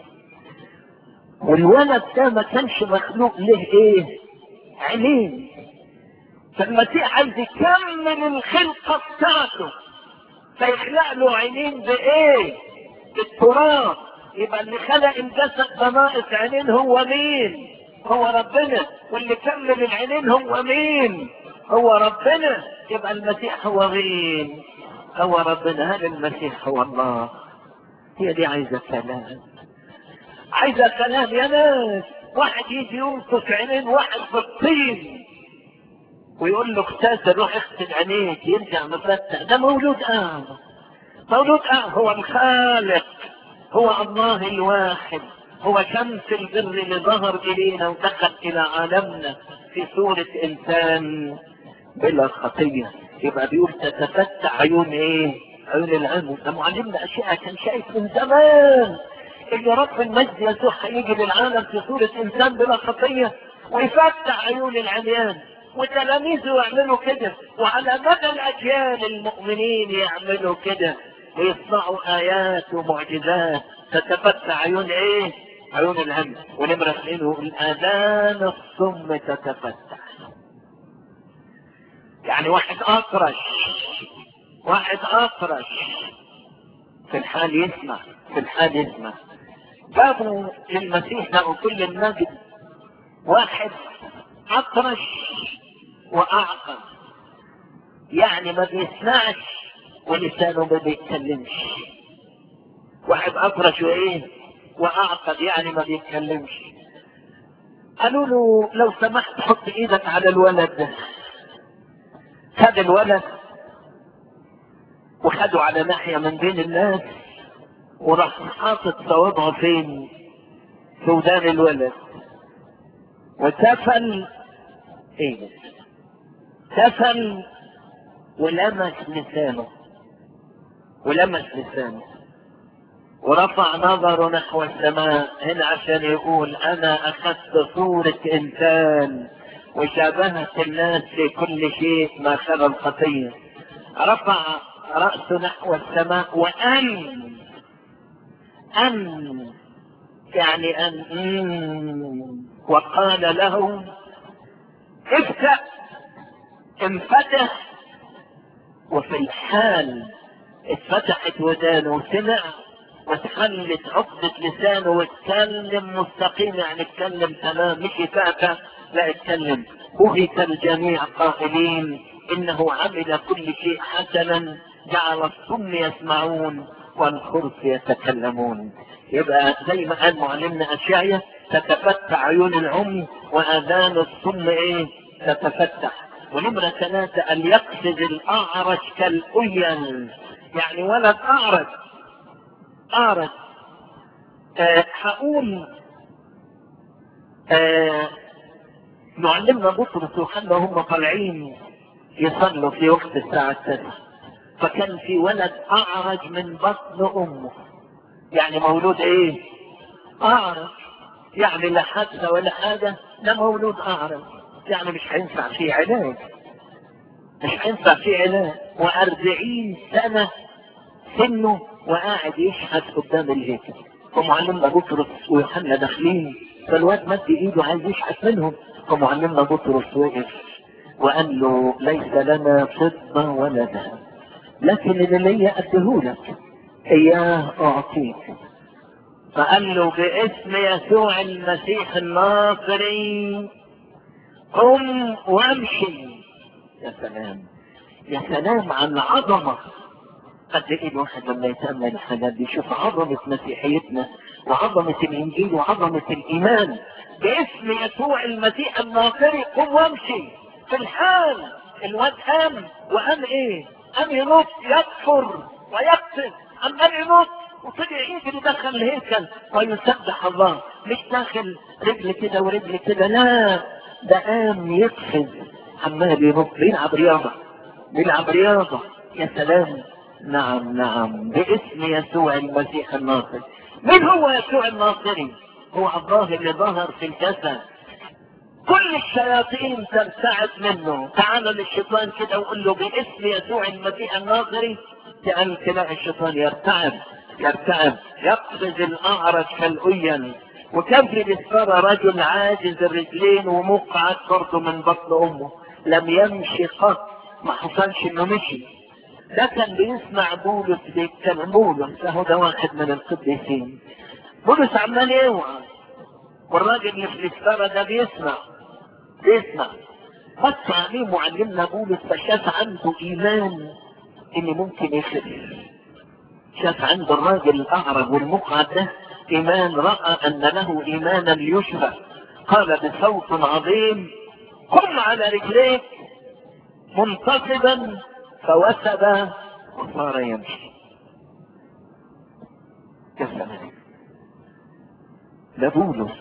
والولد ده ما كانش مخلوق له إيه عينين فالمسيح عايز يكمل الخلقة بتاعته فيخلق له عينين بإيه؟ بالتراب يبقى اللي خلق الجسد بناقص عينين هو مين؟ هو ربنا واللي كمل العينين هو مين؟ هو ربنا يبقى المسيح هو مين؟ هو ربنا هل المسيح هو الله؟ هي دي عايزة كلام عايزة كلام يا ناس واحد يجي ينفخ عينين واحد في الطين ويقول له اغتسل روح اغسل عينيك يرجع مفتح ده مولود آه مولود آه هو الخالق هو الله الواحد هو شمس البر اللي ظهر إلينا ودخل إلى عالمنا في صورة إنسان بلا خطية يبقى بيقول تتفتح عيون إيه؟ عيون العلم ده معلمنا أشياء كان شايف من زمان إن رب المجد يسوع هيجي للعالم في صورة إنسان بلا خطية ويفتح عيون العميان وتلاميذه يعملوا كده وعلى مدى الاجيال المؤمنين يعملوا كده ويصنعوا ايات ومعجزات تتفتح عيون ايه؟ عيون الهم ونمرة اثنين الاذان الصم تتفتح يعني واحد اطرش واحد اطرش في الحال يسمع في الحال يسمع جابوا للمسيح له كل المجد واحد اطرش واعقل يعني ما بيسمعش ولسانه ما بيتكلمش واحد اطرش وايه واعقل يعني ما بيتكلمش قالوا له لو سمحت حط ايدك على الولد ده خد الولد وخدوا على ناحية من بين الناس وراح حاطط صوابعه فين في ودان الولد وتفل ايه تفل ولمس لسانه ولمس لسانه ورفع نظره نحو السماء هنا عشان يقول انا اخذت صورة انسان وشابهت الناس في كل شيء ما خلا الخطية رفع رأسه نحو السماء وأن أن يعني أن مم. وقال له افتح انفتح وفي الحال اتفتحت ودانه وسمع وتخلت عقدة لسانه واتكلم مستقيم يعني اتكلم تمام مش يفاكه لا اتكلم بهت الجميع قائلين انه عمل كل شيء حسنا جعل الصم يسمعون والخرس يتكلمون يبقى زي ما قال معلمنا اشعيا تتفتح عيون العمي واذان الصم ايه تتفتح ونمرة ثلاثة ان يقصد الاعرج كالايل يعني ولد اعرج اعرج أه هقول أه معلمنا بطرس ويوحنا هم طالعين يصلوا في وقت الساعة التاسعة فكان في ولد أعرج من بطن أمه يعني مولود إيه؟ أعرج يعني لا حادثة ولا حاجة ده مولود أعرج يعني مش هينفع فيه علاج مش هينفع فيه علاج وأربعين سنة سنه وقاعد يشحت قدام الهيكل ومعلمنا بطرس ويوحنا داخلين فالواد مد ايده عايز يشحت منهم فمعلمنا بطرس وقف وقال له ليس لنا فضة ولا ذهب لكن اللي ليا اديهولك اياه اعطيك فقال له باسم يسوع المسيح الناصري قم وامشي يا سلام يا سلام عن عظمة قد ايه الواحد لما يتامل الحاجات دي يشوف عظمه مسيحيتنا وعظمه الانجيل وعظمه الايمان باسم يسوع المسيح الناصري قم وامشي في الحال الواد قام وقام ايه؟ قام ينط يكفر ويقتل عمال ينط وطلع يجري دخل الهيكل ويسبح الله مش داخل رجل كده ورجل كده لا ده قام يقفز عمال ينط بيلعب رياضه بيلعب رياضه يا سلام نعم نعم باسم يسوع المسيح الناصري من هو يسوع الناصري هو الله اللي ظهر في الجسد كل الشياطين ترتعد منه تعال للشيطان كده وقول له باسم يسوع المسيح الناصري تقال تلاقي الشيطان يرتعب يرتعب يقفز الاعرج كالأين وكان في بسارة رجل عاجز الرجلين ومقعد برضه من بطن امه لم يمشي قط ما حصلش انه مشي ده كان بيسمع بولس بيتكلم بولس اهو ده واحد من القديسين بولس عمال يوعى والراجل اللي في الستارة ده بيسمع بيسمع بص عليه معلمنا بولس فشاف عنده ايمان ان ممكن يخف شاف عند الراجل الاعرج والمقعد ده ايمان راى ان له ايمانا يشبه قال بصوت عظيم قم على رجليك منتصبا فوثب وصار يمشي يا سلام ده بولس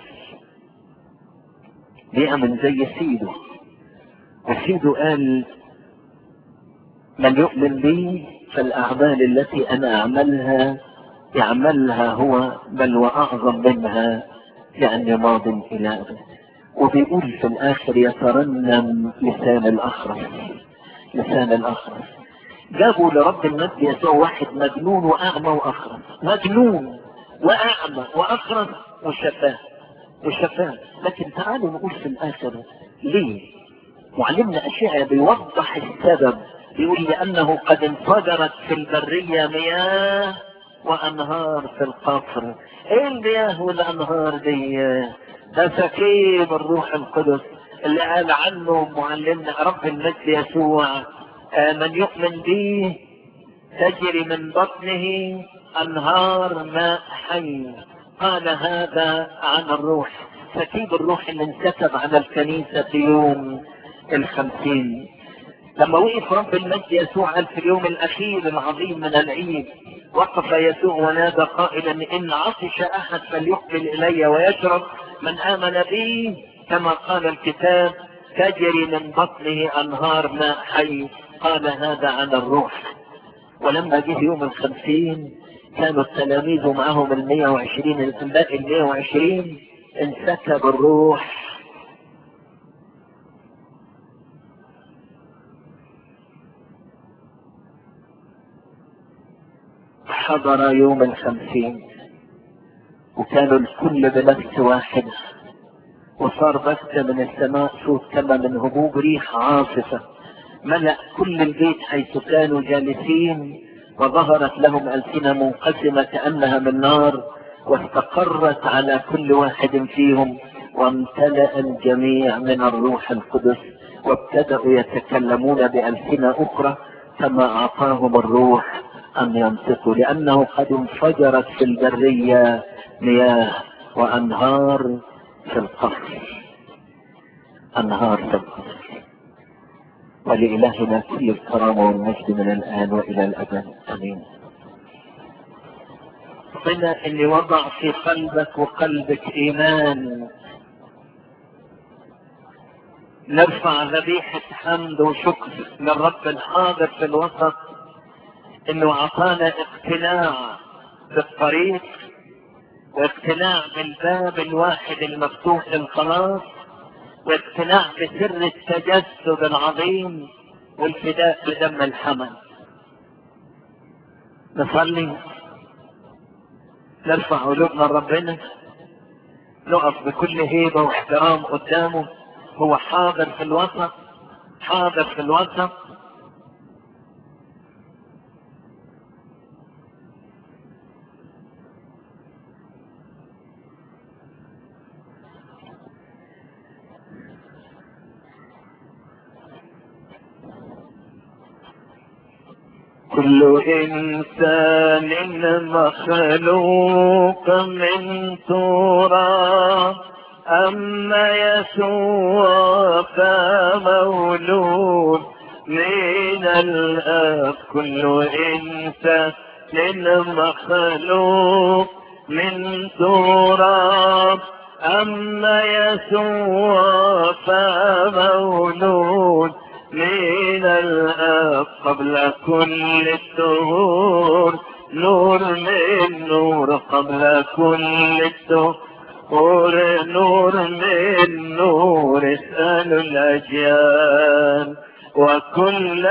بيعمل زي سيده وسيده قال من يؤمن بي فالأعمال التي أنا أعملها يعملها هو بل وأعظم منها لأني ماض إلى أبد وبيقول في الآخر يترنم لسان الأخرس لسان الأخرس جابوا لرب المجد يسوع واحد مجنون وأعمى وأخرس مجنون وأعمى وأخرس وشفاه وشفاه لكن تعالوا نقول في الآخر ليه معلمنا أشياء بيوضح السبب يقول لأنه قد انفجرت في البرية مياه وأنهار في القصر إيه المياه والأنهار دي ده سكيب الروح القدس اللي قال عنه معلمنا رب المجد يسوع آه من يؤمن به تجري من بطنه أنهار ماء حي قال هذا عن الروح سكيب الروح اللي انكتب على الكنيسة في يوم الخمسين لما وقف رب المجد يسوع قال في اليوم الأخير العظيم من العيد وقف يسوع ونادى قائلا إن عطش أحد فليقبل إلي ويشرب من آمن بي كما قال الكتاب تجري من بطنه أنهار ماء حي قال هذا عن الروح ولما جه يوم الخمسين كانوا التلاميذ معهم المية وعشرين الأنباء المية وعشرين انسكب الروح حضر يوم الخمسين وكانوا الكل بنفس واحدة وصار بث من السماء صوت كما من هبوب ريح عاصفة ملأ كل البيت حيث كانوا جالسين وظهرت لهم ألسنة منقسمة كأنها من نار واستقرت على كل واحد فيهم وامتلأ الجميع من الروح القدس وابتدأوا يتكلمون بألسنة أخرى كما أعطاهم الروح أن ينطقوا لأنه قد انفجرت في البرية مياه وأنهار في القصر أنهار في القصر ولإلهنا كل الكرامة والمجد من الآن وإلى الأبد آمين ربنا اللي وضع في قلبك وقلبك إيمان نرفع ذبيحة حمد وشكر للرب الحاضر في الوسط انه اعطانا اقتناع بالطريق واقتناع بالباب الواحد المفتوح للخلاص واقتناع بسر التجسد العظيم والفداء بدم الحمل نصلي نرفع قلوبنا لربنا نقف بكل هيبة واحترام قدامه هو حاضر في الوسط حاضر في الوسط كل إنسان مخلوق من تراب أما يسوع فمولود من الآب كل إنسان مخلوق من تراب أما يسوع فمولود من الآب قبل كل الدهور نور من نور قبل كل الدهور نور من نور اسألوا الأجيال وكل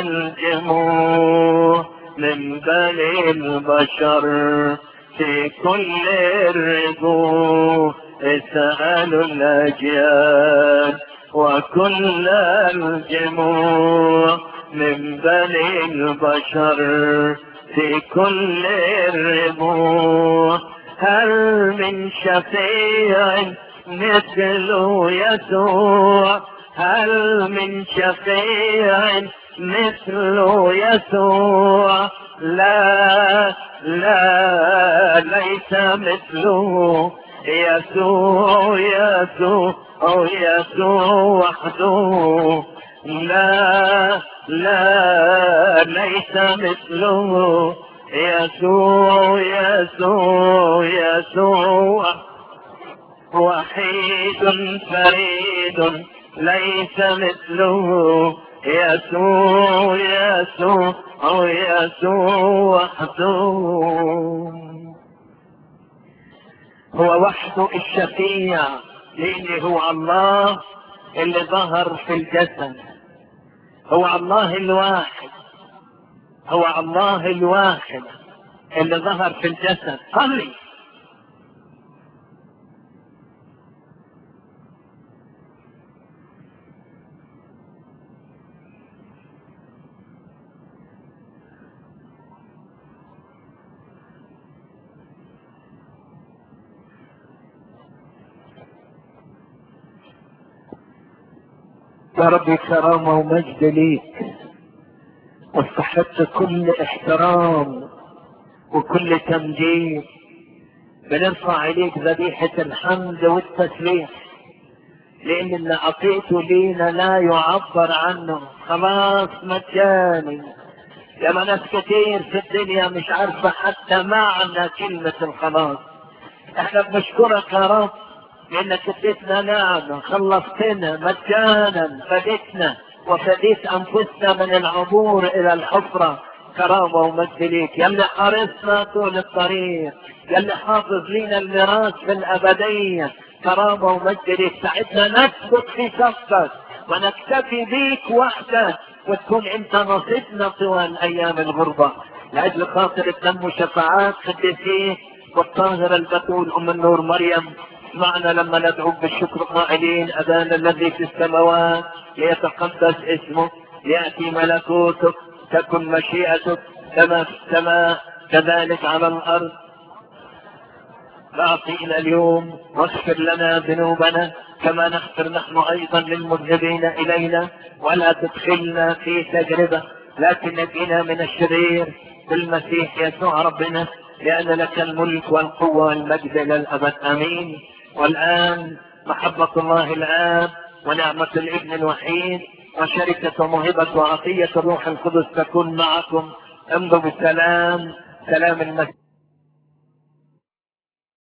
الجموع من بني البشر في كل الرجوع اسألوا الأجيال وكل الجموع من بني البشر في كل الربوع هل من شفيع مثل يسوع هل من شفيع مثل يسوع لا لا ليس مثله يسوع يسوع أو يسوع وحده لا لا ليس مثله يسوع يسوع يسوع وحيد فريد ليس مثله يسوع يسوع أو يسوع وحده هو وحده الشفيع لأنه هو الله اللي ظهر في الجسد هو الله الواحد هو الله الواحد اللي ظهر في الجسد صلي يا رب كرامة ومجد ليك واستحقت كل احترام وكل تمجيد بنرفع إليك ذبيحة الحمد والتسبيح لأن اللي أعطيته لينا لا يعبر عنه خلاص مجاني يا ما ناس كتير في الدنيا مش عارفة حتى معنى كلمة الخلاص احنا بنشكرك يا رب لانك اديتنا نعمة خلصتنا مجانا فديتنا وفديت انفسنا من العبور الى الحفرة كرامة ومجد ليك يا اللي حارسنا طول الطريق يا اللي حافظ لينا الميراث في الابدية كرامة ومجد ليك ساعدنا نثبت في صفك ونكتفي بيك وحدك وتكون انت نصيبنا طوال ايام الغربة لاجل خاطر الدم شفاعات قديسيك والطاهرة البتول ام النور مريم معنا لما ندعو بالشكر قائلين أبانا الذي في السماوات ليتقدس اسمك ليأتي ملكوتك تكن مشيئتك كما في السماء كذلك على الأرض أعطينا اليوم واغفر لنا ذنوبنا كما نغفر نحن أيضا للمذنبين إلينا ولا تدخلنا في تجربة لكن نجينا من الشرير بالمسيح يسوع ربنا لأن لك الملك والقوة والمجد إلى الأبد آمين والآن محبة الله الآب ونعمة الابن الوحيد وشركة وموهبة وعطية الروح القدس تكون معكم امضوا بالسلام سلام المسيح